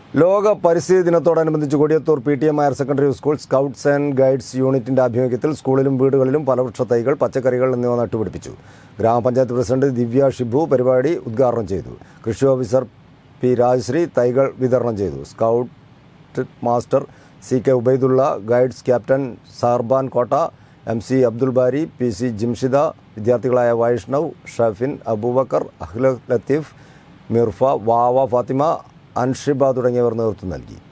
ലോക പരിസ്ഥിതി ദിനത്തോടനുബന്ധിച്ച് Kodiyathur P T M higher secondary school scouts and guides യൂണിറ്റിന്റെ ആഭിമുഖ്യത്തിൽ സ്കൂളിലും വീടുകളിലും ഫലവൃക്ഷ തൈകൾ പച്ചക്കറികൾ എന്നിവ നട്ടുപിടിപ്പിച്ചു ഗ്രാമപഞ്ചായത്ത് പ്രസിഡന്റ് ദിവ്യ ഷിബു പരിപാടി ഉദ്ഘാടനം ചെയ്തു കൃഷി ഓഫീസർ പി രാജശ്രീ തൈകൾ വിതരണം ചെയ്തു scout master C K Ubaidulla guides captain സാർബാൻ കോട്ട M C Abdul Bari P C Jimshida വിദ്യാർത്ഥികളായ വൈഷ്ണവ് ഷഫിൻ അബൂബക്കർ അഹ്ല ലത്തീഫ് മിർഫ വാവ ഫാത്തിമ അൻഷിബ തുടങ്ങിയവർ നേതൃത്വം നൽകി